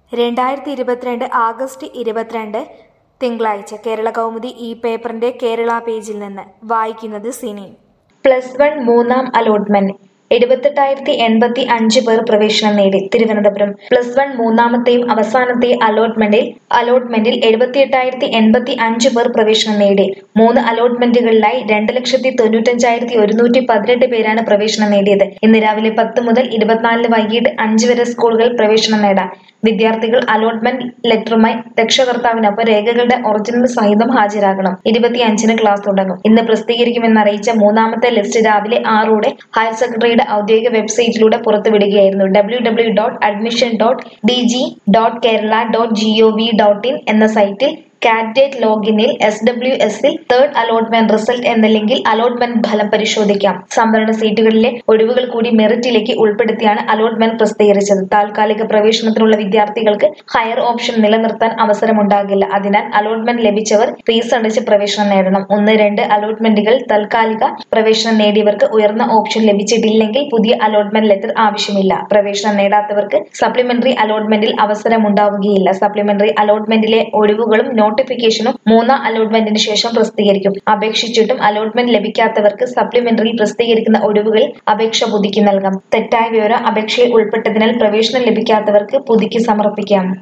രണ്ടായിരത്തി ഇരുപത്തിരണ്ട് ആഗസ്റ്റ് ഇരുപത്തിരണ്ട് തിങ്കളാഴ്ച കേരള കൗമുദി ഈ പേപ്പറിന്റെ കേരള പേജിൽ നിന്ന് വായിക്കുന്നത് സിനി പ്ലസ് വൺ മൂന്നാം അലോട്ട്മെന്റ് എഴുപത്തെട്ടായിരത്തി എൺപത്തി അഞ്ച് പേർ പ്രവേശനം നേടി തിരുവനന്തപുരം പ്ലസ് വൺ മൂന്നാമത്തെയും അവസാനത്തെയും അലോട്ട്മെന്റിൽ അലോട്ട്മെന്റിൽ എഴുപത്തിയെട്ടായിരത്തി എൺപത്തി അഞ്ച് പേർ പ്രവേശനം നേടി മൂന്ന് അലോട്ട്മെന്റുകളിലായി രണ്ട് ലക്ഷത്തി തൊണ്ണൂറ്റഞ്ചായിരത്തി ഒരുന്നൂറ്റി പതിനെട്ട് പേരാണ് പ്രവേശനം നേടിയത് ഇന്ന് രാവിലെ പത്ത് മുതൽ ഇരുപത്തിനാലിന് വൈകിട്ട് അഞ്ച് വരെ സ്കൂളുകൾ പ്രവേശനം നേടാം വിദ്യാർത്ഥികൾ അലോട്ട്മെന്റ് ലെറ്ററുമായി രക്ഷകർത്താവിനൊപ്പം രേഖകളുടെ ഒറിജിനൽ സഹിതം ഹാജരാകണം ഇരുപത്തിയഞ്ചിന് ക്ലാസ് തുടങ്ങും ഇന്ന് പ്രസിദ്ധീകരിക്കുമെന്ന് അറിയിച്ച മൂന്നാമത്തെ ലിസ്റ്റ് രാവിലെ ആറോടെ ഹയർ സെക്രട്ടറിയുടെ ഔദ്യോഗിക വെബ്സൈറ്റിലൂടെ പുറത്തുവിടുകയായിരുന്നു W W dot admission dot D G dot Kerala dot G O V dot in എന്ന സൈറ്റിൽ കാൻഡിഡേറ്റ് ലോഗിനിൽ എസ് ഡബ്ല്യു എസിൽ തേർഡ് അലോട്ട്മെന്റ് റിസൾട്ട് എന്ന ലിങ്കിൽ അലോട്ട്മെന്റ് ഫലം പരിശോധിക്കാം സംവരണ സീറ്റുകളിലെ ഒഴിവുകൾ കൂടി മെറിറ്റിലേക്ക് ഉൾപ്പെടുത്തിയാണ് അലോട്ട്മെന്റ് പ്രസിദ്ധീകരിച്ചത് താൽക്കാലിക പ്രവേശനത്തിനുള്ള വിദ്യാർത്ഥികൾക്ക് ഹയർ ഓപ്ഷൻ നിലനിർത്താൻ അവസരമുണ്ടാകില്ല അതിനാൽ അലോട്ട്മെന്റ് ലഭിച്ചവർ ഫീസ് അടച്ച് പ്രവേശനം നേടണം ഒന്ന് രണ്ട് അലോട്ട്മെന്റുകൾ താൽക്കാലിക പ്രവേശനം നേടിയവർക്ക് ഉയർന്ന ഓപ്ഷൻ ലഭിച്ചിട്ടില്ലെങ്കിൽ പുതിയ അലോട്ട്മെന്റ് ലെറ്റർ ആവശ്യമില്ല പ്രവേശനം നേടാത്തവർക്ക് സപ്ലിമെന്ററി അലോട്ട്മെന്റിൽ അവസരമുണ്ടാവുകയില്ല സപ്ലിമെന്ററി അലോട്ട്മെന്റിലെ ഒഴിവുകളും നോട്ടിഫിക്കേഷനും മൂന്നാം അലോട്ട്മെന്റിന് ശേഷം പ്രസിദ്ധീകരിക്കും അപേക്ഷിച്ചിട്ടും അലോട്ട്മെന്റ് ലഭിക്കാത്തവർക്ക് സപ്ലിമെന്ററിയിൽ പ്രസിദ്ധീകരിക്കുന്ന ഒഴിവുകൾ അപേക്ഷ പുതുക്കി നൽകാം തെറ്റായ വിവരം അപേക്ഷയിൽ ഉൾപ്പെട്ടതിനാൽ പ്രവേശനം ലഭിക്കാത്തവർക്ക് പുതുക്കി സമർപ്പിക്കാം